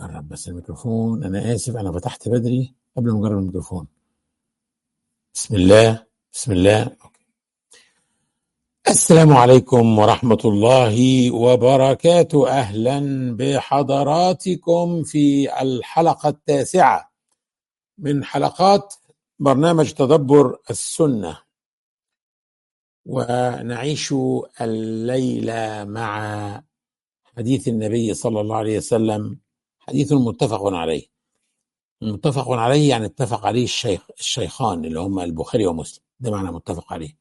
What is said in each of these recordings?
نجرب بس الميكروفون انا اسف انا فتحت بدري قبل ما نجرب الميكروفون بسم الله بسم الله السلام عليكم ورحمة الله وبركاته أهلا بحضراتكم في الحلقة التاسعة من حلقات برنامج تدبر السنة ونعيش الليلة مع حديث النبي صلى الله عليه وسلم حديث متفق عليه متفق عليه يعني اتفق عليه الشيخ الشيخان اللي هم البخاري ومسلم ده معنى متفق عليه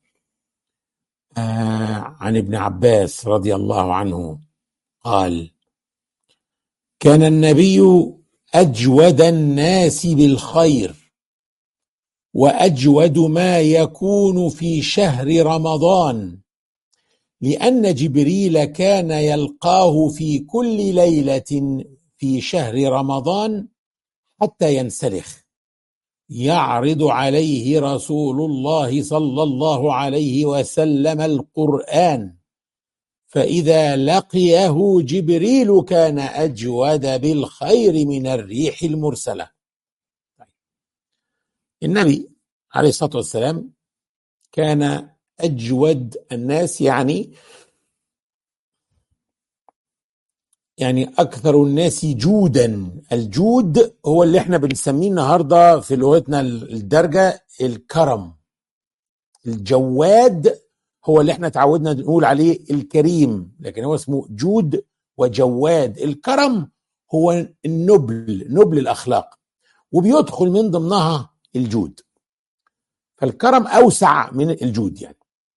آه عن ابن عباس رضي الله عنه قال كان النبي اجود الناس بالخير واجود ما يكون في شهر رمضان لان جبريل كان يلقاه في كل ليله في شهر رمضان حتى ينسلخ يعرض عليه رسول الله صلى الله عليه وسلم القران فاذا لقيه جبريل كان اجود بالخير من الريح المرسله النبي عليه الصلاه والسلام كان اجود الناس يعني يعني اكثر الناس جودا الجود هو اللي احنا بنسميه النهارده في لغتنا الدارجه الكرم الجواد هو اللي احنا تعودنا نقول عليه الكريم لكن هو اسمه جود وجواد الكرم هو النبل نبل الاخلاق وبيدخل من ضمنها الجود فالكرم اوسع من الجود يعني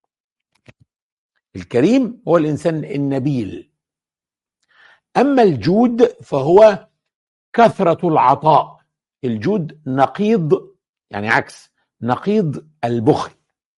الكريم هو الانسان النبيل اما الجود فهو كثره العطاء الجود نقيض يعني عكس نقيض البخل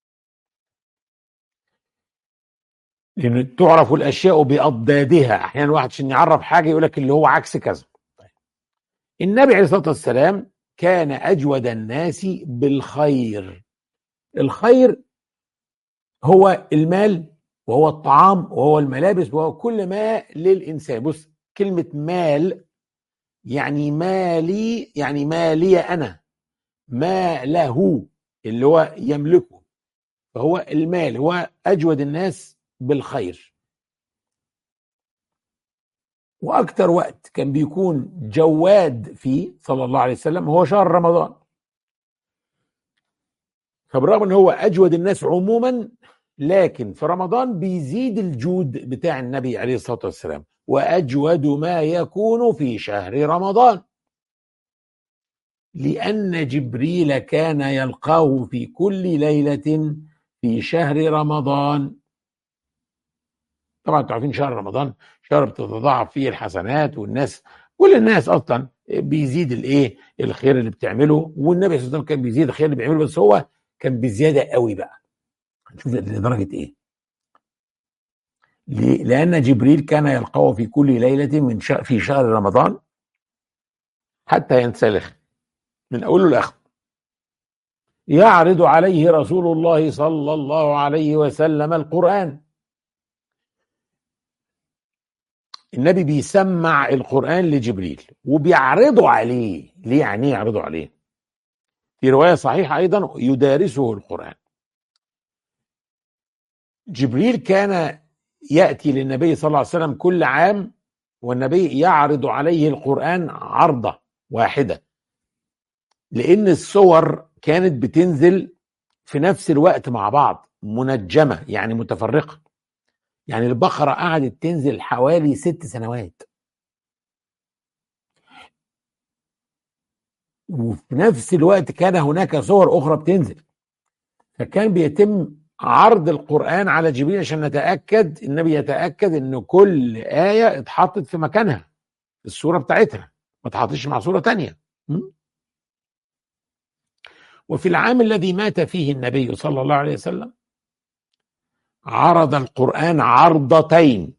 لان تعرف الاشياء باضدادها احيانا واحد عشان يعرف حاجه يقول لك اللي هو عكس كذا النبي عليه الصلاه والسلام كان اجود الناس بالخير الخير هو المال وهو الطعام وهو الملابس وهو كل ما للإنسان بص كلمة مال يعني مالي يعني مالي أنا ما له اللي هو يملكه فهو المال هو أجود الناس بالخير وأكثر وقت كان بيكون جواد فيه صلى الله عليه وسلم هو شهر رمضان فبرغم ان هو اجود الناس عموما لكن في رمضان بيزيد الجود بتاع النبي عليه الصلاه والسلام واجود ما يكون في شهر رمضان لان جبريل كان يلقاه في كل ليله في شهر رمضان طبعا انتوا عارفين شهر رمضان شهر بتتضاعف فيه الحسنات والناس كل الناس اصلا بيزيد الايه الخير اللي بتعمله والنبي صلى الله عليه وسلم كان بيزيد الخير اللي بيعمله بس هو كان بزياده قوي بقى هنشوف لدرجة إيه لأن جبريل كان يلقاه في كل ليلة من شهر في شهر رمضان حتى ينسلخ من أوله لآخره يعرض عليه رسول الله صلى الله عليه وسلم القرآن النبي بيسمع القرآن لجبريل وبيعرضه عليه ليه يعني يعرضه عليه في رواية صحيحة أيضا يدارسه القرآن جبريل كان ياتي للنبي صلى الله عليه وسلم كل عام والنبي يعرض عليه القران عرضه واحده لان الصور كانت بتنزل في نفس الوقت مع بعض منجمه يعني متفرقه يعني البقره قعدت تنزل حوالي ست سنوات وفي نفس الوقت كان هناك صور اخرى بتنزل فكان بيتم عرض القرآن على جبريل عشان نتأكد النبي يتأكد ان كل آية اتحطت في مكانها في الصورة بتاعتها ما اتحطش مع صورة تانية وفي العام الذي مات فيه النبي صلى الله عليه وسلم عرض القرآن عرضتين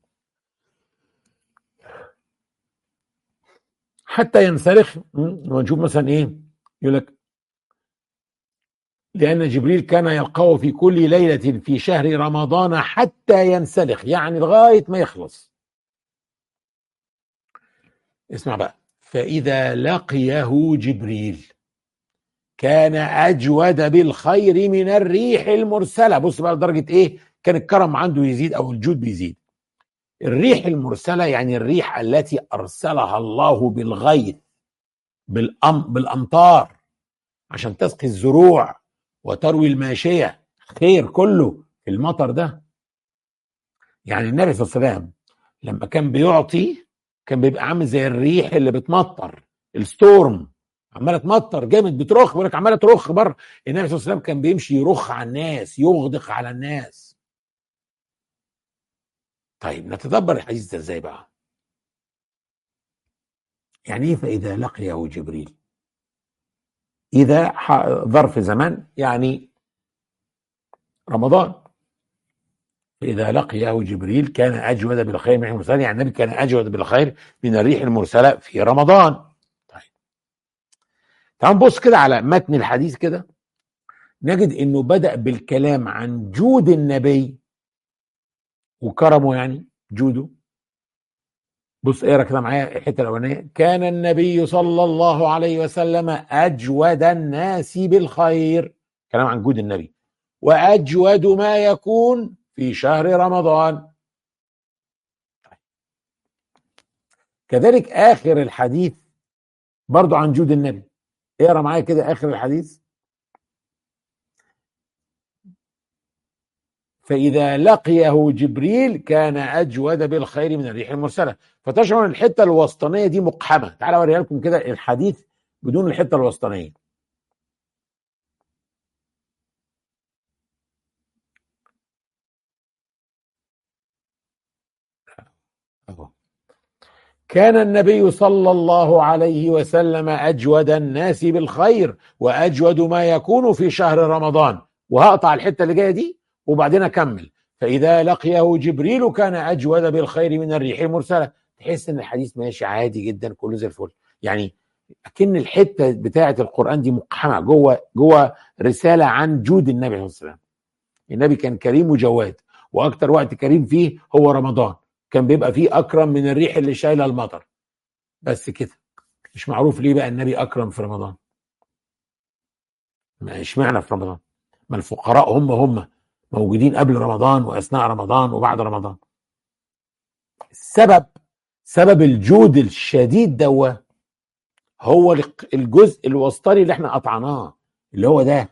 حتى ينسلخ ونشوف مثلا ايه يقول لك لأن جبريل كان يلقاه في كل ليلة في شهر رمضان حتى ينسلخ يعني لغاية ما يخلص اسمع بقى فإذا لقيه جبريل كان أجود بالخير من الريح المرسلة بص بقى لدرجة إيه كان الكرم عنده يزيد أو الجود بيزيد الريح المرسلة يعني الريح التي أرسلها الله بالغيث بالأم بالأمطار عشان تسقي الزروع وتروي الماشية خير كله في المطر ده يعني النبي صلى الله عليه وسلم لما كان بيعطي كان بيبقى عامل زي الريح اللي بتمطر الستورم عماله تمطر جامد بترخ بيقول لك عماله ترخ بره النبي صلى الله عليه وسلم كان بيمشي يرخ على الناس يغدق على الناس طيب نتدبر الحديث ده ازاي بقى يعني ايه فاذا لقيه جبريل اذا ظرف زمان يعني رمضان فإذا لقيه جبريل كان أجود بالخير من المرسلين يعني النبي كان أجود بالخير من الريح المرسلة في رمضان طيب تعال نبص كده على متن الحديث كده نجد انه بدأ بالكلام عن جود النبي وكرمه يعني جوده بص اقرا كده معايا الحته الاولانيه كان النبي صلى الله عليه وسلم اجود الناس بالخير كلام عن جود النبي واجود ما يكون في شهر رمضان كذلك اخر الحديث برضو عن جود النبي اقرا معايا كده اخر الحديث فإذا لقيه جبريل كان أجود بالخير من الريح المرسلة فتشعر الحتة الوسطانية دي مقحمة تعالى أوريها لكم كده الحديث بدون الحتة الوسطانية كان النبي صلى الله عليه وسلم أجود الناس بالخير وأجود ما يكون في شهر رمضان وهقطع الحتة اللي جاية دي وبعدين اكمل فاذا لقيه جبريل كان اجود بالخير من الريح المرسله تحس ان الحديث ماشي عادي جدا كله زي الفل يعني اكن الحته بتاعه القران دي مقحمه جوه جوه رساله عن جود النبي صلى الله عليه وسلم النبي كان كريم وجواد واكتر وقت كريم فيه هو رمضان كان بيبقى فيه اكرم من الريح اللي شايله المطر بس كده مش معروف ليه بقى النبي اكرم في رمضان ما اشمعنى في رمضان ما الفقراء هم هم موجودين قبل رمضان واثناء رمضان وبعد رمضان السبب سبب الجود الشديد دوا هو الجزء الوسطاني اللي احنا قطعناه اللي هو ده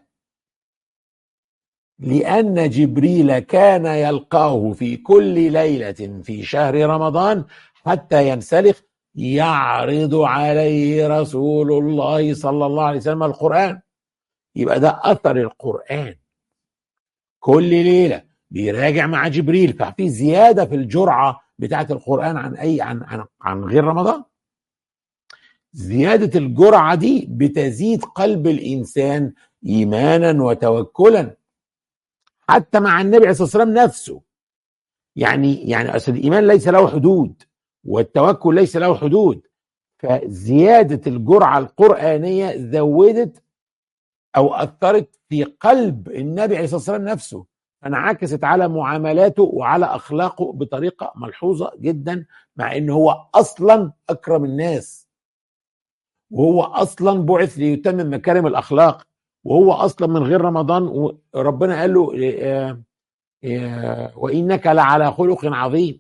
لأن جبريل كان يلقاه في كل ليلة في شهر رمضان حتى ينسلخ يعرض عليه رسول الله صلى الله عليه وسلم القرآن يبقى ده أثر القرآن كل ليله بيراجع مع جبريل ففي زياده في الجرعه بتاعه القران عن اي عن عن, عن غير رمضان زياده الجرعه دي بتزيد قلب الانسان ايمانا وتوكلا حتى مع النبي عليه الصلاه والسلام نفسه يعني يعني اصل الايمان ليس له حدود والتوكل ليس له حدود فزياده الجرعه القرانيه زودت او اثرت في قلب النبي عليه الصلاه والسلام نفسه فانعكست على معاملاته وعلى اخلاقه بطريقه ملحوظه جدا مع ان هو اصلا اكرم الناس وهو اصلا بعث ليتمم مكارم الاخلاق وهو اصلا من غير رمضان ربنا قال له وانك لعلى خلق عظيم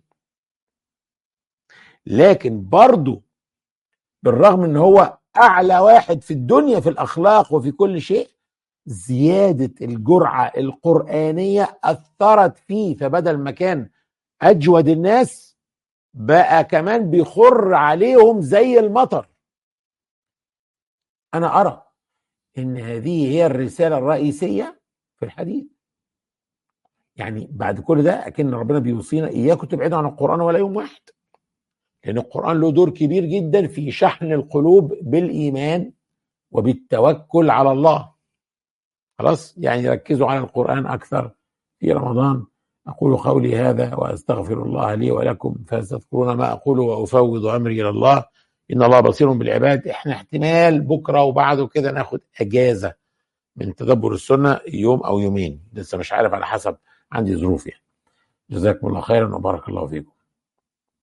لكن برضه بالرغم ان هو اعلى واحد في الدنيا في الاخلاق وفي كل شيء زياده الجرعه القرانيه اثرت فيه فبدل ما كان اجود الناس بقى كمان بيخر عليهم زي المطر انا ارى ان هذه هي الرساله الرئيسيه في الحديث يعني بعد كل ده اكن ربنا بيوصينا اياكم تبعدوا عن القران ولا يوم واحد لأن القرآن له دور كبير جدا في شحن القلوب بالإيمان وبالتوكل على الله خلاص يعني ركزوا على القرآن أكثر في رمضان أقول قولي هذا وأستغفر الله لي ولكم فستذكرون ما أقول وأفوض أمري إلى الله إن الله بصير بالعباد إحنا احتمال بكرة وبعده كده ناخد أجازة من تدبر السنة يوم أو يومين لسه مش عارف على حسب عندي ظروف يعني جزاكم الله خيرا وبارك الله فيكم